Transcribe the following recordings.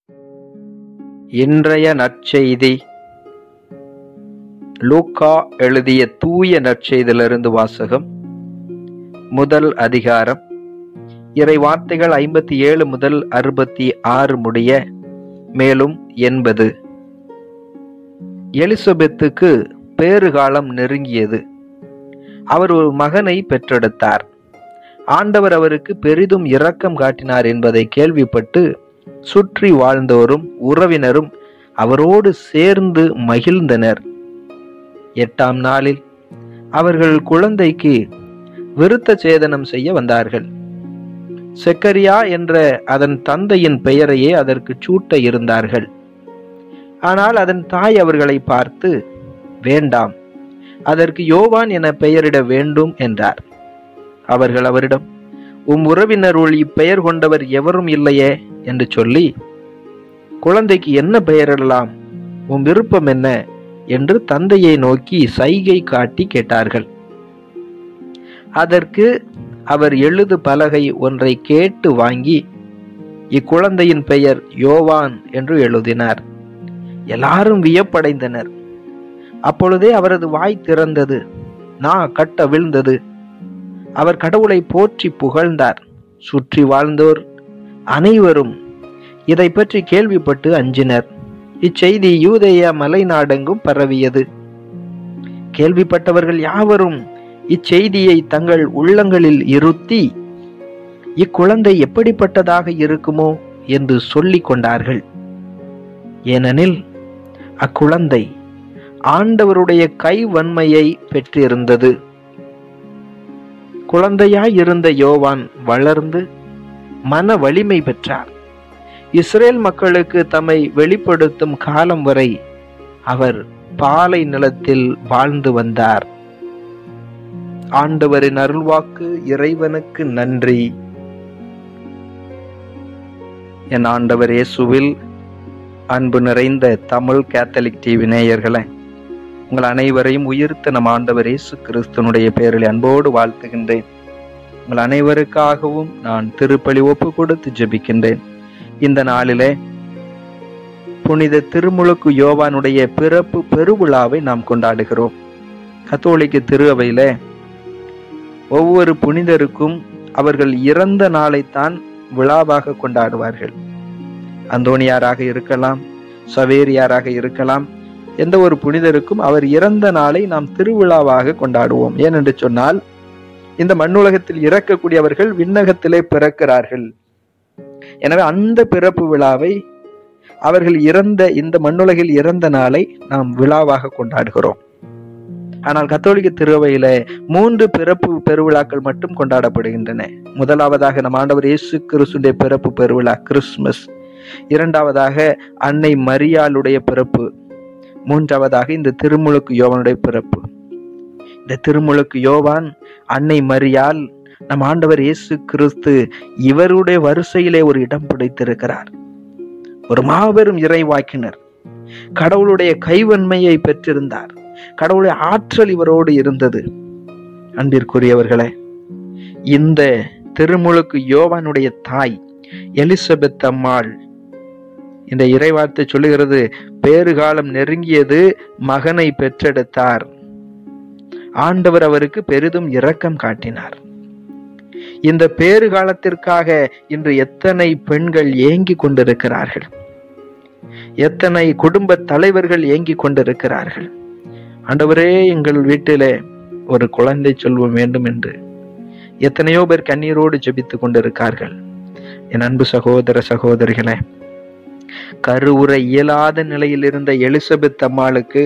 இன்றைய நற்செய்தி லூக்கா எழுதிய தூய நற்செய்தியிலிருந்து வாசகம் முதல் அதிகாரம் இறை வார்த்தைகள் ஐம்பத்தி ஏழு முதல் அறுபத்தி ஆறு முடிய மேலும் எண்பது எலிசபெத்துக்கு பேறுகாலம் நெருங்கியது அவர் ஒரு மகனை பெற்றெடுத்தார் ஆண்டவர் அவருக்கு பெரிதும் இரக்கம் காட்டினார் என்பதை கேள்விப்பட்டு சுற்றி வாழ்ந்தோரும் உறவினரும் அவரோடு சேர்ந்து மகிழ்ந்தனர் எட்டாம் நாளில் அவர்கள் குழந்தைக்கு விருத்த சேதனம் செய்ய வந்தார்கள் செக்கரியா என்ற அதன் தந்தையின் பெயரையே அதற்கு சூட்ட இருந்தார்கள் ஆனால் அதன் தாய் அவர்களை பார்த்து வேண்டாம் அதற்கு யோவான் என பெயரிட வேண்டும் என்றார் அவர்கள் அவரிடம் உம் உறவினருள் இப்பெயர் கொண்டவர் எவரும் இல்லையே என்று சொல்லி குழந்தைக்கு என்ன பெயரிடலாம் உம் விருப்பம் என்ன என்று தந்தையை நோக்கி சைகை காட்டி கேட்டார்கள் அதற்கு அவர் எழுது பலகை ஒன்றை கேட்டு வாங்கி இக்குழந்தையின் பெயர் யோவான் என்று எழுதினார் எல்லாரும் வியப்படைந்தனர் அப்பொழுதே அவரது வாய் திறந்தது நா கட்ட விழுந்தது அவர் கடவுளை போற்றி புகழ்ந்தார் சுற்றி வாழ்ந்தோர் அனைவரும் இதை பற்றி கேள்விப்பட்டு அஞ்சினர் இச்செய்தி யூதேய மலை நாடெங்கும் பரவியது கேள்விப்பட்டவர்கள் யாவரும் இச்செய்தியை தங்கள் உள்ளங்களில் இருத்தி இக்குழந்தை எப்படிப்பட்டதாக இருக்குமோ என்று சொல்லிக் கொண்டார்கள் ஏனெனில் அக்குழந்தை ஆண்டவருடைய கைவன்மையை பெற்றிருந்தது குழந்தையாய் இருந்த யோவான் வளர்ந்து மன வலிமை பெற்றார் இஸ்ரேல் மக்களுக்கு தம்மை வெளிப்படுத்தும் காலம் வரை அவர் பாலை நிலத்தில் வாழ்ந்து வந்தார் ஆண்டவரின் அருள்வாக்கு இறைவனுக்கு நன்றி என் ஆண்டவர் இயேசுவில் அன்பு நிறைந்த தமிழ் கேத்தலிக் டிவி நேயர்களே உங்கள் அனைவரையும் உயிர்த்த நம் ஆண்டவர் இயேசு கிறிஸ்தனுடைய பேரில் அன்போடு வாழ்த்துகின்றேன் உங்கள் அனைவருக்காகவும் நான் திருப்பலி ஒப்பு கொடுத்து ஜெபிக்கின்றேன் இந்த நாளிலே புனித திருமுழுக்கு யோவானுடைய பிறப்பு பெருவிழாவை நாம் கொண்டாடுகிறோம் கத்தோலிக்க திரு அவையில ஒவ்வொரு புனிதருக்கும் அவர்கள் இறந்த நாளைத்தான் விழாவாக கொண்டாடுவார்கள் அந்தோனியாராக இருக்கலாம் சவேரியாராக இருக்கலாம் எந்த ஒரு புனிதருக்கும் அவர் இறந்த நாளை நாம் திருவிழாவாக கொண்டாடுவோம் ஏனென்று சொன்னால் இந்த மண்ணுலகத்தில் இறக்கக்கூடியவர்கள் விண்ணகத்திலே பிறக்கிறார்கள் எனவே அந்த பிறப்பு விழாவை அவர்கள் இறந்த இந்த மண்ணுலகில் இறந்த நாளை நாம் விழாவாக கொண்டாடுகிறோம் ஆனால் கத்தோலிக்க திருவையில மூன்று பிறப்பு பெருவிழாக்கள் மட்டும் கொண்டாடப்படுகின்றன முதலாவதாக நம் ஆண்டவர் இயேசு கிறிஸ்துடைய பிறப்பு பெருவிழா கிறிஸ்துமஸ் இரண்டாவதாக அன்னை மரியாளுடைய பிறப்பு மூன்றாவதாக இந்த திருமுழுக்கு யோவானுடைய பிறப்பு இந்த திருமுழுக்கு யோவான் அன்னை மரியாள் நம் ஆண்டவர் இயேசு கிறிஸ்து இவருடைய வரிசையிலே ஒரு இடம் பிடித்திருக்கிறார் ஒரு மாபெரும் இறைவாக்கினர் கடவுளுடைய கைவன்மையை பெற்றிருந்தார் கடவுளுடைய ஆற்றல் இவரோடு இருந்தது அன்பிற்குரியவர்களே இந்த திருமுழுக்கு யோவானுடைய தாய் எலிசபெத் அம்மாள் இந்த இறைவார்த்தை சொல்லுகிறது பேறுகாலம் நெருங்கியது மகனை பெற்றெடுத்தார் ஆண்டவர் அவருக்கு பெரிதும் இரக்கம் காட்டினார் இந்த பேறு காலத்திற்காக இன்று எத்தனை பெண்கள் ஏங்கி கொண்டிருக்கிறார்கள் எத்தனை குடும்ப தலைவர்கள் ஏங்கி கொண்டிருக்கிறார்கள் ஆண்டவரே எங்கள் வீட்டிலே ஒரு குழந்தை சொல்வம் வேண்டும் என்று எத்தனையோ பேர் கண்ணீரோடு ஜெபித்துக் கொண்டிருக்கார்கள் என் அன்பு சகோதர சகோதரிகளே கருவுற இயலாத நிலையில் இருந்த எலிசபெத் அம்மாளுக்கு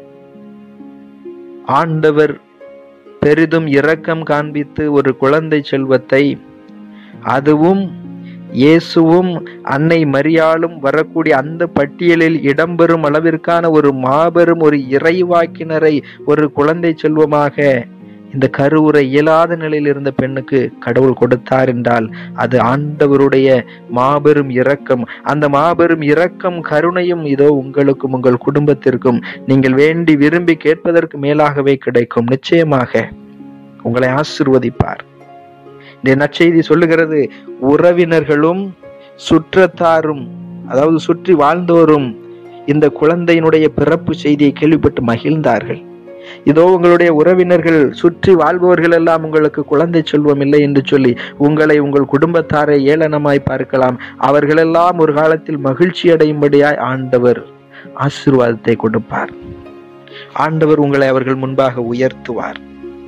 ஆண்டவர் பெரிதும் இரக்கம் காண்பித்து ஒரு குழந்தை செல்வத்தை அதுவும் இயேசுவும் அன்னை மரியாளும் வரக்கூடிய அந்த பட்டியலில் இடம்பெறும் அளவிற்கான ஒரு மாபெரும் ஒரு இறைவாக்கினரை ஒரு குழந்தை செல்வமாக இந்த கருவுரை இயலாத நிலையில் இருந்த பெண்ணுக்கு கடவுள் கொடுத்தார் என்றால் அது ஆண்டவருடைய மாபெரும் இரக்கம் அந்த மாபெரும் இரக்கம் கருணையும் இதோ உங்களுக்கும் உங்கள் குடும்பத்திற்கும் நீங்கள் வேண்டி விரும்பி கேட்பதற்கு மேலாகவே கிடைக்கும் நிச்சயமாக உங்களை ஆசிர்வதிப்பார் இந்த நற்செய்தி சொல்லுகிறது உறவினர்களும் சுற்றத்தாரும் அதாவது சுற்றி வாழ்ந்தோரும் இந்த குழந்தையினுடைய பிறப்பு செய்தியை கேள்விப்பட்டு மகிழ்ந்தார்கள் இதோ உங்களுடைய உறவினர்கள் சுற்றி வாழ்பவர்கள் எல்லாம் உங்களுக்கு குழந்தை செல்வம் இல்லை என்று சொல்லி உங்களை உங்கள் குடும்பத்தாரை ஏளனமாய் பார்க்கலாம் அவர்களெல்லாம் ஒரு காலத்தில் மகிழ்ச்சி அடையும்படியாய் ஆண்டவர் ஆசீர்வாதத்தை கொடுப்பார் ஆண்டவர் உங்களை அவர்கள் முன்பாக உயர்த்துவார்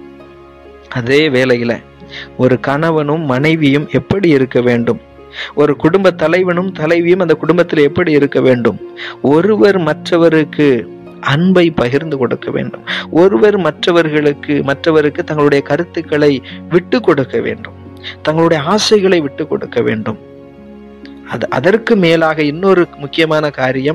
அதே வேளையில ஒரு கணவனும் மனைவியும் எப்படி இருக்க வேண்டும் ஒரு குடும்ப தலைவனும் தலைவியும் அந்த குடும்பத்தில் எப்படி இருக்க வேண்டும் ஒருவர் மற்றவருக்கு அன்பை பகிர்ந்து கொடுக்க வேண்டும் ஒருவர் மற்றவர்களுக்கு மற்றவருக்கு தங்களுடைய கருத்துக்களை விட்டு கொடுக்க வேண்டும் தங்களுடைய ஆசைகளை விட்டு கொடுக்க வேண்டும் அது அதற்கு மேலாக இன்னொரு முக்கியமான காரியம்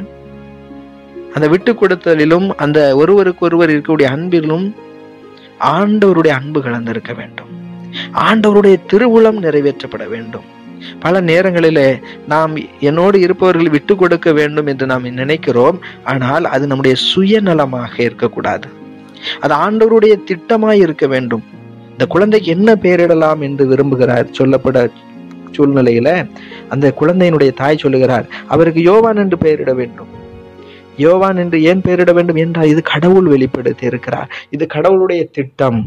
அந்த விட்டு கொடுத்தலிலும் அந்த ஒருவருக்கு ஒருவர் இருக்கக்கூடிய அன்பிலும் ஆண்டவருடைய அன்பு கலந்திருக்க வேண்டும் ஆண்டவருடைய திருவுளம் நிறைவேற்றப்பட வேண்டும் பல நேரங்களிலே நாம் என்னோடு இருப்பவர்கள் விட்டு கொடுக்க வேண்டும் என்று நாம் நினைக்கிறோம் ஆனால் அது நம்முடைய சுயநலமாக இருக்கக்கூடாது அது ஆண்டவருடைய திட்டமாய் இருக்க வேண்டும் இந்த குழந்தைக்கு என்ன பெயரிடலாம் என்று விரும்புகிறார் சொல்லப்பட சூழ்நிலையில அந்த குழந்தையினுடைய தாய் சொல்லுகிறார் அவருக்கு யோவான் என்று பெயரிட வேண்டும் யோவான் என்று ஏன் பெயரிட வேண்டும் என்றால் இது கடவுள் வெளிப்படுத்தி இருக்கிறார் இது கடவுளுடைய திட்டம்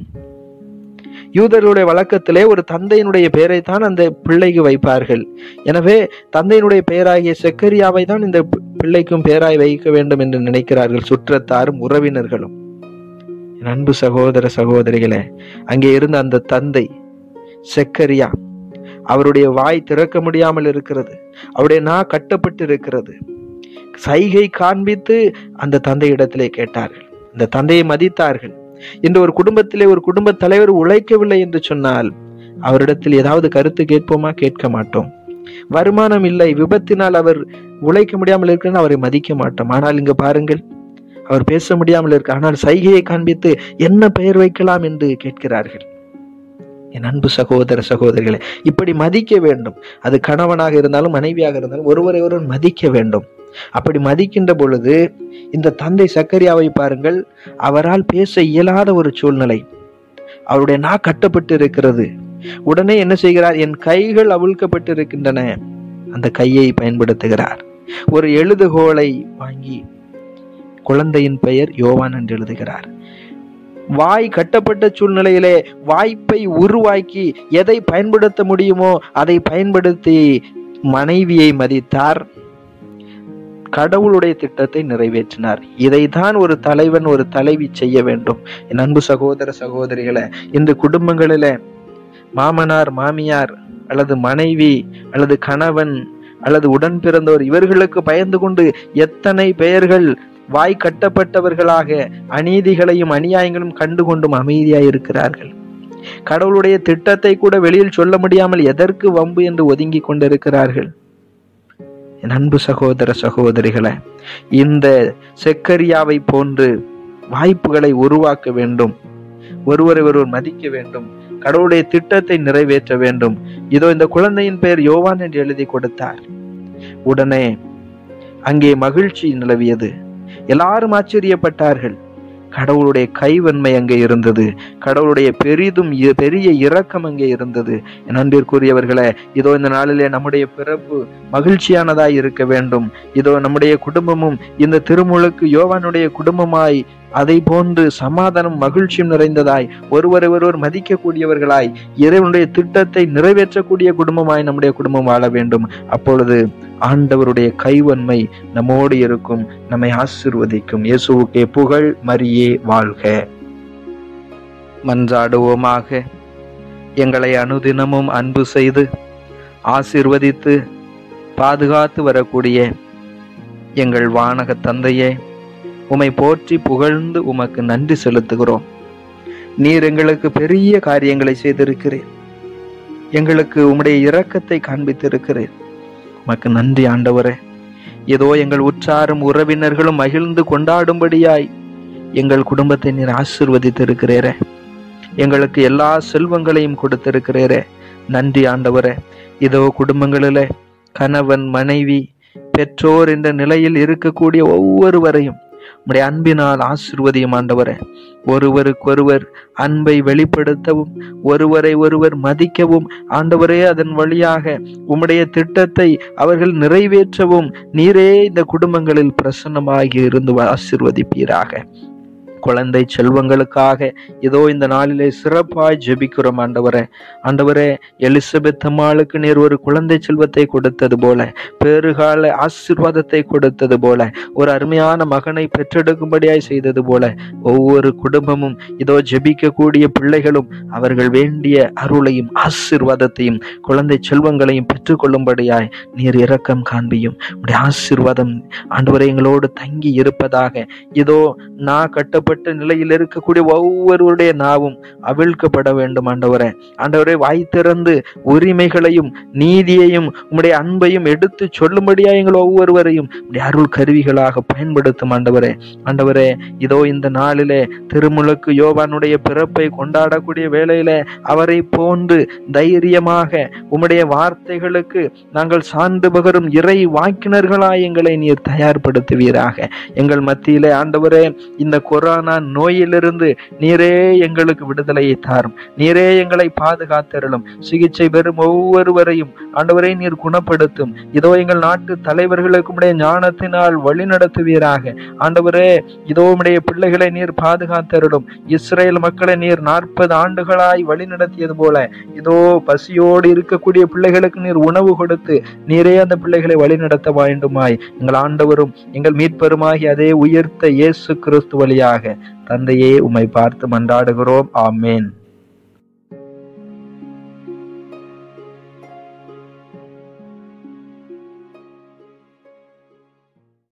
யூதர்களுடைய வழக்கத்திலே ஒரு தந்தையினுடைய பெயரை தான் அந்த பிள்ளைக்கு வைப்பார்கள் எனவே தந்தையினுடைய பெயராகிய செக்கரியாவை தான் இந்த பிள்ளைக்கும் பெயராய் வைக்க வேண்டும் என்று நினைக்கிறார்கள் சுற்றத்தாரும் உறவினர்களும் என் அன்பு சகோதர சகோதரிகளே அங்கே இருந்த அந்த தந்தை செக்கரியா அவருடைய வாய் திறக்க முடியாமல் இருக்கிறது அவருடைய நா கட்டப்பட்டு இருக்கிறது சைகை காண்பித்து அந்த தந்தையிடத்திலே கேட்டார்கள் அந்த தந்தையை மதித்தார்கள் இந்த ஒரு குடும்பத்திலே ஒரு குடும்ப தலைவர் உழைக்கவில்லை என்று சொன்னால் அவரிடத்தில் ஏதாவது கருத்து கேட்போமா கேட்க மாட்டோம் வருமானம் இல்லை விபத்தினால் அவர் உழைக்க முடியாமல் இருக்கிறன்னு அவரை மதிக்க மாட்டோம் ஆனால் இங்க பாருங்கள் அவர் பேச முடியாமல் இருக்க ஆனால் சைகையை காண்பித்து என்ன பெயர் வைக்கலாம் என்று கேட்கிறார்கள் என் அன்பு சகோதர சகோதரிகளை இப்படி மதிக்க வேண்டும் அது கணவனாக இருந்தாலும் மனைவியாக இருந்தாலும் ஒருவரை ஒருவர் மதிக்க வேண்டும் அப்படி மதிக்கின்ற பொழுது இந்த தந்தை சக்கரியாவை பாருங்கள் அவரால் பேச இயலாத ஒரு சூழ்நிலை அவருடைய நா கட்டப்பட்டு இருக்கிறது உடனே என்ன செய்கிறார் என் கைகள் அவிழ்க்கப்பட்டு இருக்கின்றன அந்த கையை பயன்படுத்துகிறார் ஒரு எழுதுகோலை வாங்கி குழந்தையின் பெயர் யோவான் என்று எழுதுகிறார் வாய் கட்டப்பட்ட சூழ்நிலையிலே வாய்ப்பை உருவாக்கி எதை பயன்படுத்த முடியுமோ அதை பயன்படுத்தி மனைவியை மதித்தார் கடவுளுடைய திட்டத்தை நிறைவேற்றினார் இதைதான் ஒரு தலைவன் ஒரு தலைவி செய்ய வேண்டும் என் அன்பு சகோதர சகோதரிகளை இந்த குடும்பங்களில மாமனார் மாமியார் அல்லது மனைவி அல்லது கணவன் அல்லது உடன் பிறந்தோர் இவர்களுக்கு பயந்து கொண்டு எத்தனை பெயர்கள் வாய் கட்டப்பட்டவர்களாக அநீதிகளையும் அநியாயங்களும் கண்டுகொண்டும் அமைதியாய் இருக்கிறார்கள் கடவுளுடைய திட்டத்தை கூட வெளியில் சொல்ல முடியாமல் எதற்கு வம்பு என்று ஒதுங்கி கொண்டிருக்கிறார்கள் என் அன்பு சகோதர சகோதரிகளை இந்த செக்கரியாவை போன்று வாய்ப்புகளை உருவாக்க வேண்டும் ஒருவரை ஒருவர் மதிக்க வேண்டும் கடவுளுடைய திட்டத்தை நிறைவேற்ற வேண்டும் இதோ இந்த குழந்தையின் பெயர் யோவான் என்று எழுதி கொடுத்தார் உடனே அங்கே மகிழ்ச்சி நிலவியது எல்லாரும் ஆச்சரியப்பட்டார்கள் கடவுளுடைய கைவன்மை அங்கே இருந்தது கடவுளுடைய பெரிதும் இ- பெரிய இரக்கம் அங்கே இருந்தது என் அன்பிற்குரியவர்களே இதோ இந்த நாளிலே நம்முடைய பிறப்பு மகிழ்ச்சியானதாய் இருக்க வேண்டும் இதோ நம்முடைய குடும்பமும் இந்த திருமுழுக்கு யோவானுடைய குடும்பமாய் அதை போன்று சமாதானம் மகிழ்ச்சியும் நிறைந்ததாய் ஒருவரை ஒருவர் மதிக்கக்கூடியவர்களாய் இறைவனுடைய திட்டத்தை நிறைவேற்றக்கூடிய குடும்பமாய் நம்முடைய குடும்பம் வாழ வேண்டும் அப்பொழுது ஆண்டவருடைய கைவன்மை நம்மோடு இருக்கும் நம்மை ஆசிர்வதிக்கும் இயேசுவுக்கே புகழ் மரியே வாழ்க மன்றாடுவோமாக எங்களை அனுதினமும் அன்பு செய்து ஆசிர்வதித்து பாதுகாத்து வரக்கூடிய எங்கள் வானக தந்தையே உமை போற்றி புகழ்ந்து உமக்கு நன்றி செலுத்துகிறோம் நீர் எங்களுக்கு பெரிய காரியங்களை செய்திருக்கிறீர் எங்களுக்கு உம்முடைய இரக்கத்தை காண்பித்திருக்கிறீர் உமக்கு நன்றி ஆண்டவரே ஏதோ எங்கள் உற்றாரும் உறவினர்களும் மகிழ்ந்து கொண்டாடும்படியாய் எங்கள் குடும்பத்தை நீர் ஆசிர்வதித்திருக்கிறீரே எங்களுக்கு எல்லா செல்வங்களையும் கொடுத்திருக்கிறீரே நன்றி ஆண்டவரே இதோ குடும்பங்களிலே கணவன் மனைவி பெற்றோர் என்ற நிலையில் இருக்கக்கூடிய ஒவ்வொருவரையும் உம்முடைய அன்பினால் ஆசிர்வதியும் ஆண்டவரே ஒருவருக்கொருவர் அன்பை வெளிப்படுத்தவும் ஒருவரை ஒருவர் மதிக்கவும் ஆண்டவரே அதன் வழியாக உம்முடைய திட்டத்தை அவர்கள் நிறைவேற்றவும் நீரே இந்த குடும்பங்களில் பிரசன்னமாகி இருந்து ஆசிர்வதிப்பீராக குழந்தை செல்வங்களுக்காக இதோ இந்த நாளிலே சிறப்பாய் ஜெபிக்கிறோம் ஆண்டவரே ஆண்டவரே எலிசபெத் அம்மாளுக்கு நீர் ஒரு குழந்தை செல்வத்தை கொடுத்தது போல பேறுகால ஆசிர்வாதத்தை கொடுத்தது போல ஒரு அருமையான மகனை பெற்றெடுக்கும்படியாய் செய்தது போல ஒவ்வொரு குடும்பமும் இதோ ஜெபிக்கக்கூடிய பிள்ளைகளும் அவர்கள் வேண்டிய அருளையும் ஆசிர்வாதத்தையும் குழந்தை செல்வங்களையும் பெற்றுக்கொள்ளும்படியாய் நீர் இரக்கம் காண்பியும் உடைய ஆசிர்வாதம் ஆண்டவரை எங்களோடு தங்கி இருப்பதாக இதோ நான் கட்டப்பட்ட நிலையில் இருக்கக்கூடிய ஒவ்வொருவருடைய நாவும் அவிழ்க்கப்பட வேண்டும் ஆண்டவரே ஆண்டவரே வாய் திறந்து உரிமைகளையும் நீதியையும் உம்முடைய அன்பையும் எடுத்து சொல்லும்படியா எங்கள் ஒவ்வொருவரையும் உம்முடைய அருள் கருவிகளாக பயன்படுத்தும் ஆண்டவரே ஆண்டவரே இதோ இந்த நாளிலே திருமுழுக்கு யோவானுடைய பிறப்பை கொண்டாடக்கூடிய வேளையில அவரை போன்று தைரியமாக உம்முடைய வார்த்தைகளுக்கு நாங்கள் சார்ந்து பகரும் இறை வாக்கினர்களாய் எங்களை நீர் தயார்படுத்துவீராக எங்கள் மத்தியிலே ஆண்டவரே இந்த கொரோனா நோயிலிருந்து நீரே எங்களுக்கு விடுதலையை தாரும் நீரே எங்களை பாதுகாத்தருளும் சிகிச்சை பெறும் ஒவ்வொருவரையும் ஆண்டவரை நீர் குணப்படுத்தும் இதோ எங்கள் நாட்டு தலைவர்களுக்கு உடைய ஞானத்தினால் வழி நடத்துவீராக ஆண்டவரே இதோ உடைய பிள்ளைகளை நீர் பாதுகாத்தருளும் இஸ்ரேல் மக்களை நீர் நாற்பது ஆண்டுகளாய் வழி நடத்தியது போல இதோ பசியோடு இருக்கக்கூடிய பிள்ளைகளுக்கு நீர் உணவு கொடுத்து நீரே அந்த பிள்ளைகளை வழி நடத்த வேண்டுமாய் எங்கள் ஆண்டவரும் எங்கள் மீட்பெருமாகி அதே உயர்த்த இயேசு கிறிஸ்து வழியாக தந்தையே உம்மை பார்த்து மன்றாடுகிறோம் ஆமேன்